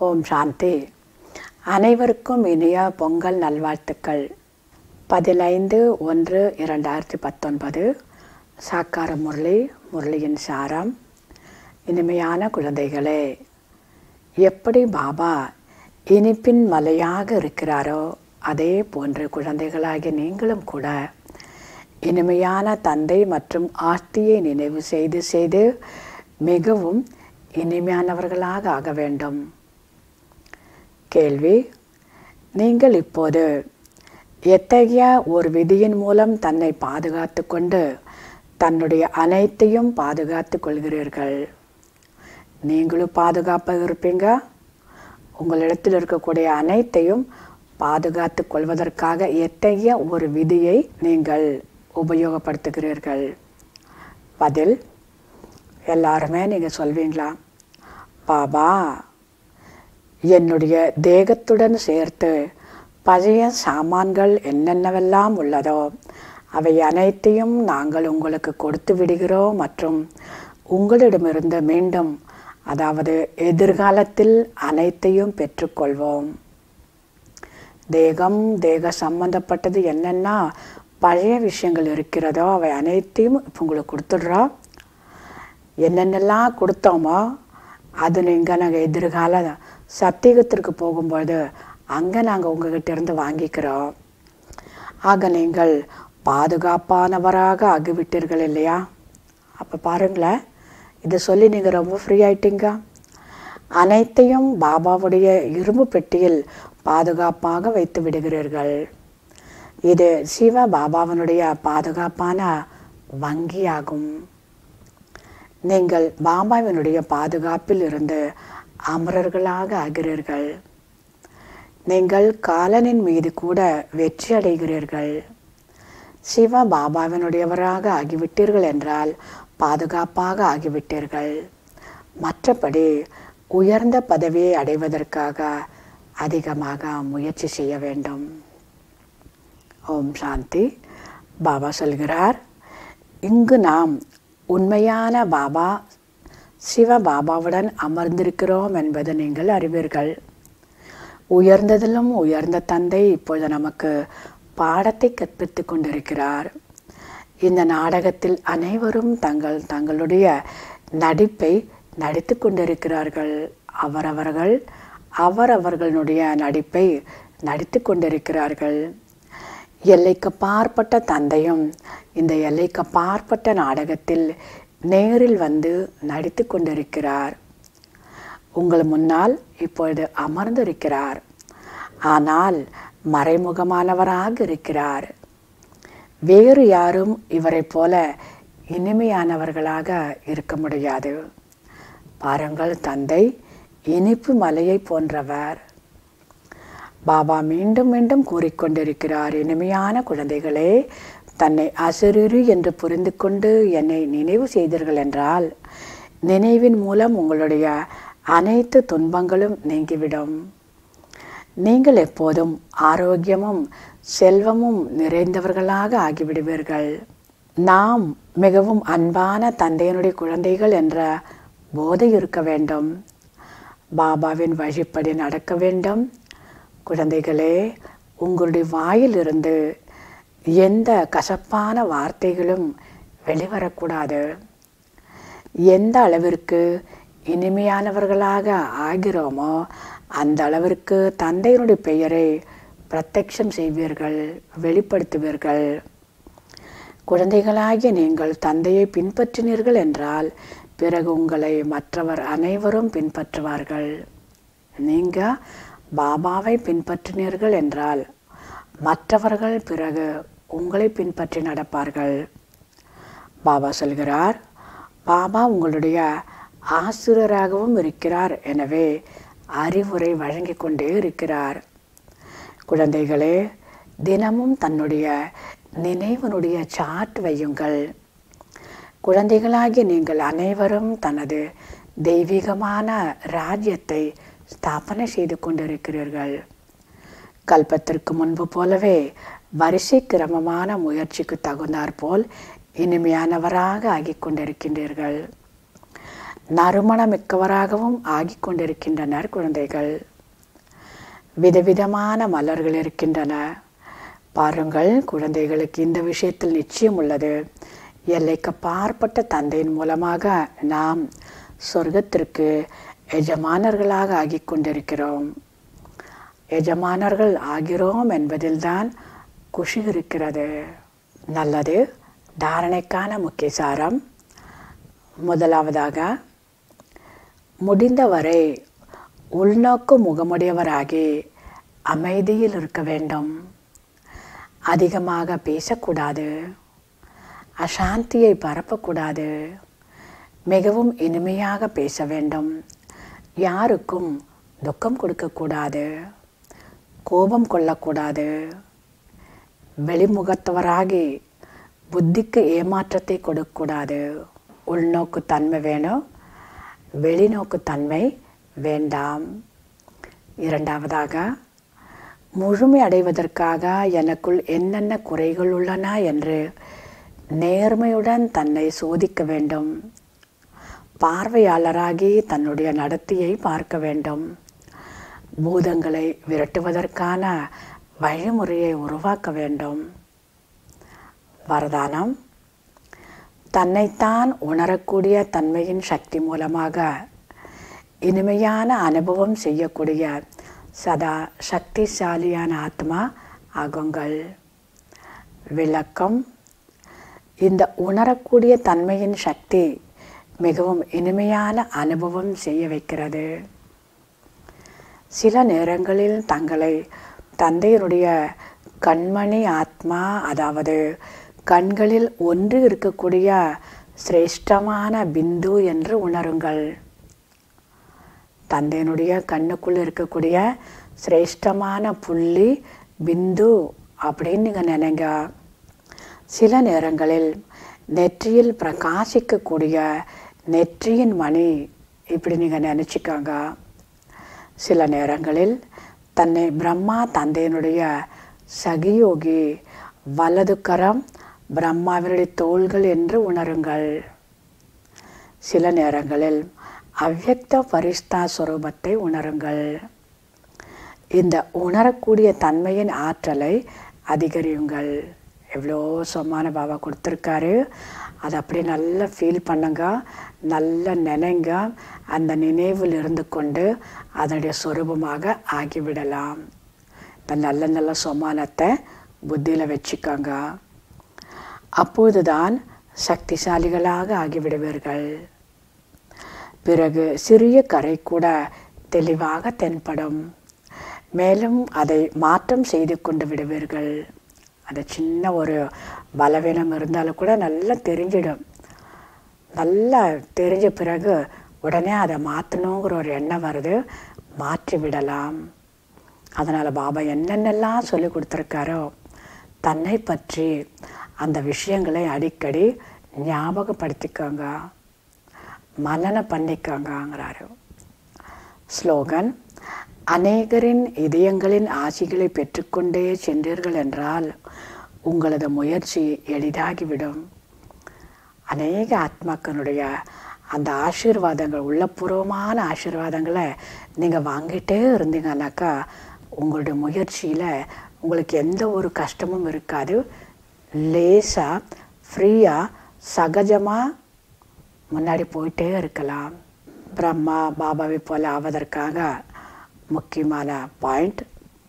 ஓம் சாந்தி அனைவருக்கும் இனிய பொங்கல் நல்வாழ்த்துக்கள் பதினைந்து ஒன்று இரண்டாயிரத்தி பத்தொன்பது சாக்கார முரளி முரளியின் சாரம் இனிமையான குழந்தைகளே எப்படி பாபா இனிப்பின் மலையாக இருக்கிறாரோ அதே போன்று குழந்தைகளாகிய நீங்களும் கூட இனிமையான தந்தை மற்றும் ஆர்த்தியை நினைவு செய்து செய்து மிகவும் இனிமையானவர்களாக ஆக வேண்டும் கேள்வி நீங்கள் இப்போது எத்தகைய ஒரு விதியின் மூலம் தன்னை பாதுகாத்து கொண்டு தன்னுடைய அனைத்தையும் பாதுகாத்து கொள்கிறீர்கள் நீங்களும் பாதுகாப்பாக இருப்பீங்க உங்களிடத்தில் இருக்கக்கூடிய அனைத்தையும் பாதுகாத்து கொள்வதற்காக எத்தகைய ஒரு விதியை நீங்கள் உபயோகப்படுத்துகிறீர்கள் பதில் எல்லாருமே நீங்கள் சொல்வீங்களா பாபா என்னுடைய தேகத்துடன் சேர்த்து பழைய சாமான்கள் என்னென்னவெல்லாம் உள்ளதோ அவை அனைத்தையும் நாங்கள் உங்களுக்கு கொடுத்து விடுகிறோம் மற்றும் உங்களிடமிருந்து மீண்டும் அதாவது எதிர்காலத்தில் அனைத்தையும் பெற்றுக்கொள்வோம் தேகம் தேக சம்பந்தப்பட்டது என்னென்னா பழைய விஷயங்கள் இருக்கிறதோ அவை அனைத்தையும் இப்போ உங்களுக்கு கொடுத்துட்றோம் என்னென்னலாம் கொடுத்தோமோ அது நீங்கள் நாங்கள் எதிர்கால சத்தியகத்திற்கு போகும்போது அங்கே நாங்கள் உங்ககிட்ட இருந்து வாங்கிக்கிறோம் ஆக நீங்கள் பாதுகாப்பானவராக ஆகிவிட்டீர்கள் இல்லையா அப்போ பாருங்களேன் இதை சொல்லி நீங்கள் ரொம்ப ஃப்ரீ ஆயிட்டீங்க அனைத்தையும் பாபாவுடைய இரும்பு பெட்டியில் பாதுகாப்பாக வைத்து விடுகிறீர்கள் இது சிவ பாபாவனுடைய பாதுகாப்பான வங்கியாகும் நீங்கள் பாபாவினுடைய பாதுகாப்பில் இருந்து அமரர்களாக ஆகிறீர்கள் நீங்கள் காலனின் மீது கூட வெற்றி அடைகிறீர்கள் சிவ பாபாவினுடையவராக ஆகிவிட்டீர்கள் என்றால் பாதுகாப்பாக ஆகிவிட்டீர்கள் மற்றபடி உயர்ந்த பதவியை அடைவதற்காக அதிகமாக முயற்சி செய்ய வேண்டும் ஓம் சாந்தி பாபா சொல்கிறார் இங்கு நாம் உண்மையான பாபா சிவ பாபாவுடன் அமர்ந்திருக்கிறோம் என்பது நீங்கள் அறிவீர்கள் உயர்ந்ததிலும் உயர்ந்த தந்தை இப்பொழுது நமக்கு பாடத்தை கற்பித்து கொண்டிருக்கிறார் இந்த நாடகத்தில் அனைவரும் தங்கள் தங்களுடைய நடிப்பை நடித்து கொண்டிருக்கிறார்கள் அவரவர்கள் அவரவர்களுடைய நடிப்பை நடித்து கொண்டிருக்கிறார்கள் எல்லைக்கு பார்ப்பட்ட தந்தையும் இந்த எல்லைக்கு பார்ப்பட்ட நாடகத்தில் நேரில் வந்து நடித்து கொண்டிருக்கிறார் உங்கள் முன்னால் இப்பொழுது அமர்ந்திருக்கிறார் ஆனால் மறைமுகமானவராக இருக்கிறார் வேறு யாரும் இவரை போல இனிமையானவர்களாக இருக்க முடியாது பாருங்கள் தந்தை இனிப்பு மலையை போன்றவர் பாபா மீண்டும் மீண்டும் கூறிக்கொண்டிருக்கிறார் இனிமையான குழந்தைகளே தன்னை அசரீரி என்று புரிந்து கொண்டு என்னை நினைவு செய்தீர்கள் என்றால் நினைவின் மூலம் உங்களுடைய அனைத்து துன்பங்களும் நீங்கிவிடும் நீங்கள் எப்போதும் ஆரோக்கியமும் செல்வமும் நிறைந்தவர்களாக ஆகிவிடுவீர்கள் நாம் மிகவும் அன்பான தந்தையனுடைய குழந்தைகள் என்ற போதை இருக்க வேண்டும் பாபாவின் வழிப்படி நடக்க வேண்டும் குழந்தைகளே உங்களுடைய வாயிலிருந்து எந்த கசப்பான வார்த்தைகளும் வெளிவரக்கூடாது எந்த அளவிற்கு இனிமையானவர்களாக ஆகிறோமோ அந்த அளவிற்கு தந்தையினுடைய பெயரை பிரத்யட்சம் செய்வீர்கள் வெளிப்படுத்துவீர்கள் குழந்தைகளாகிய நீங்கள் தந்தையை பின்பற்றினீர்கள் என்றால் பிறகு உங்களை மற்றவர் அனைவரும் பின்பற்றுவார்கள் நீங்கள் பாபாவை பின்பற்றினீர்கள் என்றால் மற்றவர்கள் பிறகு உங்களை பின்பற்றி நடப்பார்கள் பாபா சொல்கிறார் பாபா உங்களுடைய ஆசிரியராகவும் இருக்கிறார் எனவே அறிவுரை வழங்கி கொண்டே இருக்கிறார் குழந்தைகளே தினமும் தன்னுடைய நினைவனுடைய சாட் வையுங்கள் குழந்தைகளாகிய நீங்கள் அனைவரும் தனது தெய்வீகமான ராஜ்யத்தை ஸ்தாபனை செய்து கொண்டிருக்கிறீர்கள் கல்பத்திற்கு முன்பு போலவே வரிசை கிரமமான முயற்சிக்கு தகுந்தாற்போல் இனிமையானவராக ஆகிக் கொண்டிருக்கின்றீர்கள் நறுமணமிக்கவராகவும் ஆகிக் கொண்டிருக்கின்றனர் குழந்தைகள் விதவிதமான மலர்கள் இருக்கின்றன பாருங்கள் குழந்தைகளுக்கு இந்த விஷயத்தில் நிச்சயம் உள்ளது எல்லைக்கு பார்ப்பட்ட தந்தையின் மூலமாக நாம் சொர்க்கத்திற்கு எஜமானர்களாக ஆகிக் கொண்டிருக்கிறோம் எஜமானர்கள் ஆகிறோம் என்பதில்தான் குஷி இருக்கிறது நல்லது தாரணைக்கான முக்கிய சாரம் முதலாவதாக முடிந்தவரை உள்நோக்கு முகமுடையவராகி அமைதியில் இருக்க வேண்டும் அதிகமாக பேசக்கூடாது அசாந்தியை பரப்பக்கூடாது மிகவும் இனிமையாக பேச வேண்டும் யாருக்கும் துக்கம் கொடுக்கக்கூடாது கோபம் கொள்ளக்கூடாது வெளிமுகத்தவராகி புத்திக்கு ஏமாற்றத்தை கொடுக்கக்கூடாது உள்நோக்கு தன்மை வேணும் வெளிநோக்கு தன்மை வேண்டாம் இரண்டாவதாக முழுமை அடைவதற்காக எனக்குள் என்னென்ன குறைகள் உள்ளன என்று நேர்மையுடன் தன்னை சோதிக்க வேண்டும் பார்வையாளராகி தன்னுடைய நடத்தையை பார்க்க வேண்டும் பூதங்களை விரட்டுவதற்கான வழிமுறையை உருவாக்க வேண்டும் வரதானம் தன்னைத்தான் உணரக்கூடிய தன்மையின் சக்தி மூலமாக இனிமையான அனுபவம் செய்யக்கூடிய சதா சக்திசாலியான ஆத்மா ஆகுங்கள் விளக்கம் இந்த உணரக்கூடிய தன்மையின் சக்தி மிகவும் இனிமையான அனுபவம் செய்ய வைக்கிறது சில நேரங்களில் தங்களை தந்தையருடைய கண்மணி ஆத்மா அதாவது கண்களில் ஒன்று இருக்கக்கூடிய சிரேஷ்டமான பிந்து என்று உணருங்கள் தந்தையினுடைய கண்ணுக்குள் இருக்கக்கூடிய சிரேஷ்டமான புள்ளி பிந்து அப்படின்னு நீங்கள் நினைங்க சில நேரங்களில் நெற்றியில் பிரகாசிக்கக்கூடிய நெற்றியின் மணி இப்படி நீங்கள் நினச்சிக்கோங்க சில நேரங்களில் தன்னை பிரம்மா தந்தையினுடைய சகியோகி வலது கரம் பிரம்மாவினுடைய தோள்கள் என்று உணருங்கள் சில நேரங்களில் அவ்வக்த பரிஸ்தா ஸ்வரூபத்தை உணருங்கள் இந்த உணரக்கூடிய தன்மையின் ஆற்றலை அதிகரியுங்கள் எவ்வளோ சொமான பாபா கொடுத்துருக்காரு அதை அப்படியே நல்லா ஃபீல் பண்ணுங்க நல்லா நினைங்க அந்த நினைவில் இருந்து கொண்டு அதனுடைய சொரூபமாக ஆகிவிடலாம் இந்த நல்ல நல்ல சொமானத்தை புத்தியில் வச்சுக்கோங்க அப்போதுதான் சக்திசாலிகளாக ஆகிவிடுவீர்கள் பிறகு சிறிய கரை கூட தெளிவாக தென்படும் மேலும் அதை மாற்றம் செய்து கொண்டு விடுவீர்கள் அது சின்ன ஒரு பலவீனம் இருந்தாலும் கூட நல்லா தெரிஞ்சிடும் நல்லா தெரிஞ்ச பிறகு உடனே அதை மாற்றணுங்கிற ஒரு எண்ணம் வருது மாற்றி விடலாம் அதனால் பாபா என்னென்னலாம் சொல்லி கொடுத்துருக்காரோ தன்னை பற்றி அந்த விஷயங்களை அடிக்கடி ஞாபகப்படுத்திக்கோங்க மனன பண்ணிக்கோங்கங்கிறாரு ஸ்லோகன் அநேகரின் இதயங்களின் ஆசிகளை பெற்றுக்கொண்டே சென்றீர்கள் என்றால் உங்களது முயற்சி எளிதாகிவிடும் அநேக ஆத்மாக்களுடைய அந்த ஆசீர்வாதங்கள் உள்ளபூர்வமான ஆசீர்வாதங்களை நீங்கள் வாங்கிட்டே இருந்தீங்கன்னாக்கா உங்களுடைய முயற்சியில் உங்களுக்கு எந்த ஒரு கஷ்டமும் இருக்காது லேசாக ஃப்ரீயாக சகஜமாக முன்னாடி போயிட்டே இருக்கலாம் பிரம்மா பாபாவை போல ஆவதற்காக முக்கியமான பாயிண்ட்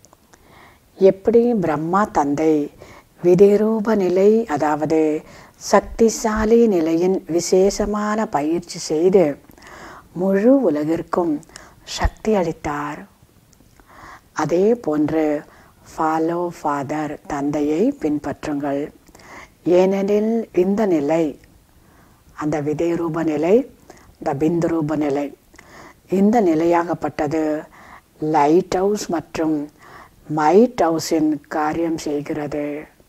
எப்படி பிரம்மா தந்தை விதிரூப நிலை அதாவது சக்திசாலி நிலையின் விசேஷமான பயிற்சி செய்து முழு உலகிற்கும் சக்தி அளித்தார் அதே போன்று ஃபாலோ ஃபாதர் தந்தையை பின்பற்றுங்கள் ஏனெனில் இந்த நிலை அந்த விதை ரூப நிலை இந்த பிந்து ரூப நிலை இந்த நிலையாகப்பட்டது லைட் ஹவுஸ் மற்றும் மைட் ஹவுஸின் காரியம் செய்கிறது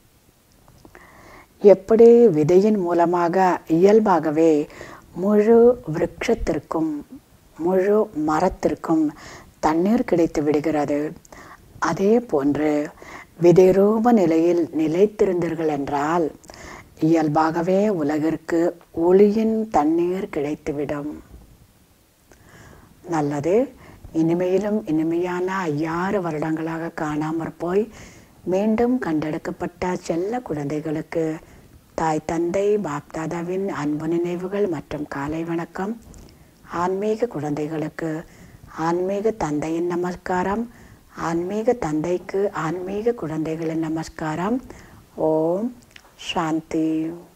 எப்படி விதையின் மூலமாக இயல்பாகவே முழு விருட்சத்திற்கும் முழு மரத்திற்கும் தண்ணீர் கிடைத்து விடுகிறது அதே போன்று விதைரூப நிலையில் நிலைத்திருந்தீர்கள் என்றால் இயல்பாகவே உலகிற்கு ஒளியின் தண்ணீர் கிடைத்துவிடும் நல்லது இனிமையிலும் இனிமையான ஐயாறு வருடங்களாக காணாமற் போய் மீண்டும் கண்டெடுக்கப்பட்ட செல்ல குழந்தைகளுக்கு தாய் தந்தை பாப்தாதாவின் அன்பு நினைவுகள் மற்றும் காலை வணக்கம் ஆன்மீக குழந்தைகளுக்கு ஆன்மீக தந்தையின் நமஸ்காரம் ஆன்மீக தந்தைக்கு ஆன்மீக குழந்தைகளின் நமஸ்காரம் ஓம் சாந்தி